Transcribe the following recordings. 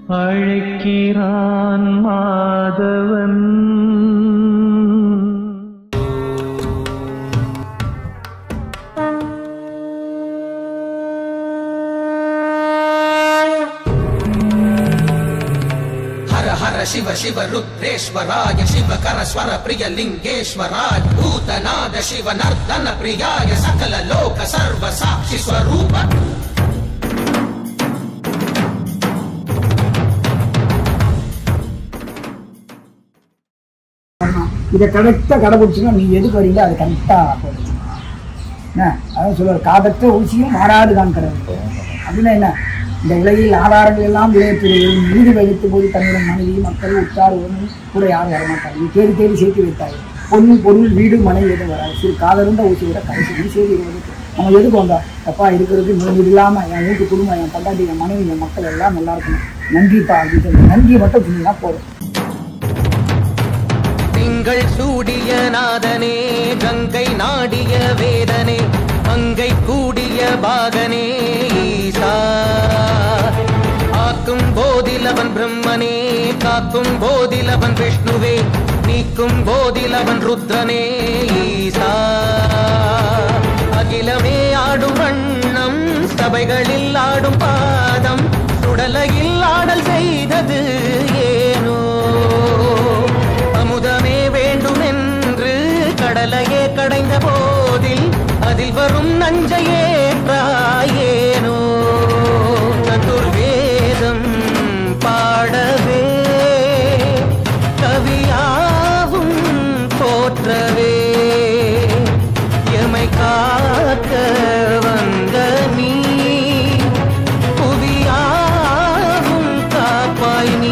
அழைக்கிறான் மாதவன் हर हर शिव शिव रुद्रेश्वराय शिव कर स्वर प्रिय लिंगेश्वराय भूतनाद शिव नर्दन प्रियाय सकल लोक सर्व साक्षि स्वरूप இதை கரெக்டாக கடைபிடிச்சினா நீ எதுக்கு வரீங்களோ அது கரெக்டாக என்ன அதான் சொல்லுவார் காதற்ற ஊசியும் மாறாது தான் கடவுள் அப்படின்னா என்ன இந்த உலகில் ஆதாரங்கள் எல்லாம் விளையத்துறையில் நீதி வைத்த போது தன்னுடன் மனைவி மக்கள் உற்றார் உறவினர் கூட யாரும் வரமாட்டாங்க நீ தேடி தேடி சேர்த்து வைத்தாய் பொண்ணு பொருள் வீடு மனை எதுவும் வராது சிறு காதருந்த ஊசி விட கடைசி நீ சேரி இருபது நம்ம எதுக்கு வந்தோம் அப்பா இருக்கிறது நீ இல்லாமல் என் வீட்டு குடும்பம் என் பண்டாட்டி என் மனைவி என் மக்கள் எல்லாம் நல்லா இருக்கணும் நன்றிப்பா அப்படின்னு சொல்லி நன்றியை மட்டும் சொன்னீங்கன்னா போதும் திங்கள் சூடிய நாதனே கங்கை நாடிய வேதனே மங்கை கூடிய பாகனே ஈசா ஆக்கும் போதிலவன் பிரம்மனே காக்கும் போதிலவன் விஷ்ணுவே நீக்கும் போதிலவன் ருத்ரனே ஈசா அகிலமே ஆடும் வண்ணம் சபைகளில் ஆடும் பாதம் சுடலையில் ஆடல் செய்தது ஏனோ அமுதமே வேண்டுமென்று கடலையே கடைந்த போதில் அதில் வரும் நஞ்சையே ஏனோ சதுர்வேதம் பாடவே கவியாவும் போற்றவே எமை காக்க வந்த நீ புவியாவும் காப்பாய் நீ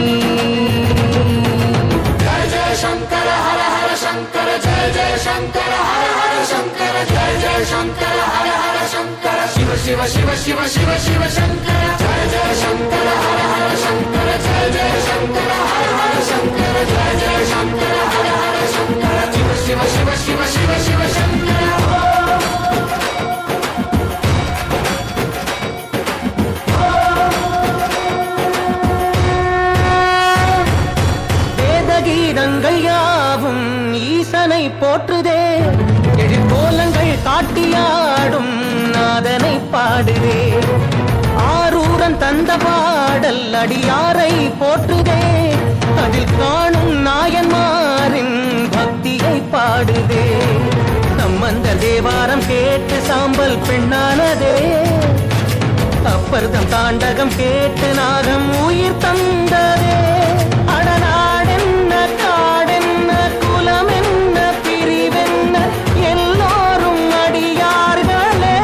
வேதகீதங்கள் யாவும் ஈசனை போற்றுதே எழிற்கோலங்கள் காட்டியாடும் நாதனை பாடுதே ஆரூரன் தந்த பாடல் அடியாரை போற்றுதே அதில் காணும் நாயன்மாரின் பக்தியை பாடுதே நம்மந்த தேவாரம் கேட்டு சாம்பல் பெண்ணானதே அப்பர்தம் தாண்டகம் கேட்டு நாகம் உயிர் தந்ததே அடநாடென்ன காடென்ன குலமென்ன பிரிவென்ன எல்லோரும் அடியார்களே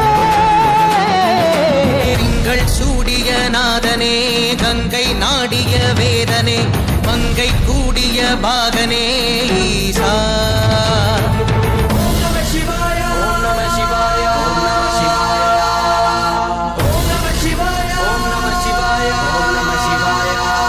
திங்கள் சூடிய நாதனே கங்கை நாடிய வேதனே மங்கை கூடிய பாகனே ஈசா ஓம் நம சிவாய ஓம் நம சிவாய ஓம் நம சிவாய ஓம் நம சிவாய ஓம் நம சிவாய ஓம் நம சிவாய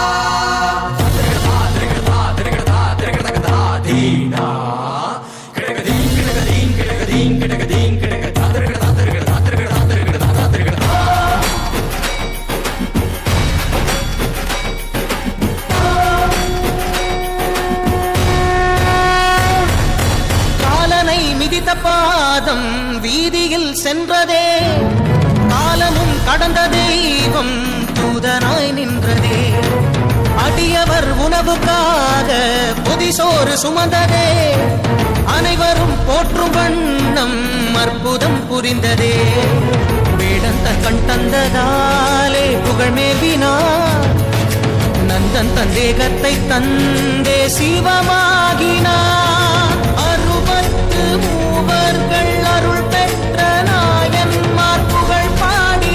காலனை மிதித்த பாதம் வீதியில் சென்றதே காலமும் கடந்த தெய்வம் தூதனாய் நின்றதே அடியவர் உணவுக்காக புதிசோறு சுமந்ததே அனைவரும் போற்றும் வண்ணம் அற்புதம் புரிந்ததே வேடந்த கண் தந்ததாலே புகழ் மேவினார் நந்தன் தந்தேகத்தை தந்தே சிவமாகினார் அறுபத்து மூவர்கள் அருள் பெற்ற நாயன்மார் புகழ் பாடி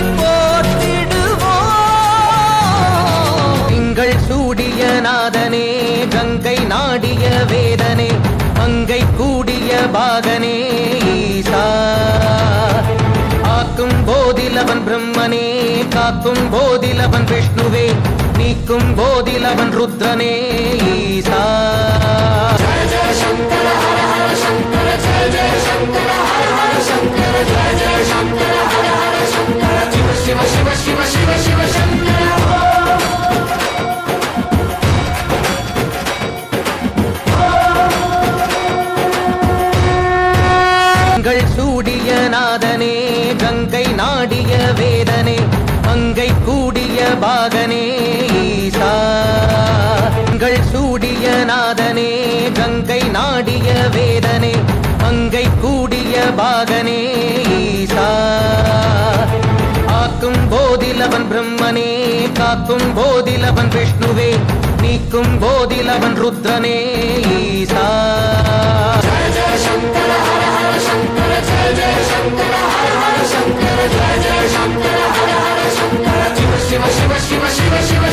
போற்றிடுவோம் திங்கள் சூடிய நாதனே கங்கை நாடிய வேதனே மங்கை கூடிய பாகனே ஈசா ஆக்கும் போதிலவன் பிரம்மனே காக்கும் போதிலவன் விஷ்ணுவே நீக்கும் போதிலவன் ருத்ரனே ஈசா பாகனே ஈசா உங்கள் சூடிய நாதனே கங்கை நாடிய வேதனே மங்கை கூடிய பாகனே ஈசா ஆக்கும் போதிலவன் பிரம்மனே காக்கும் போதிலவன் விஷ்ணுவே நீக்கும் போதிலவன் ருத்ரனே ஈசா Shiva, Shiva, Shiva, Shiva, Shiva.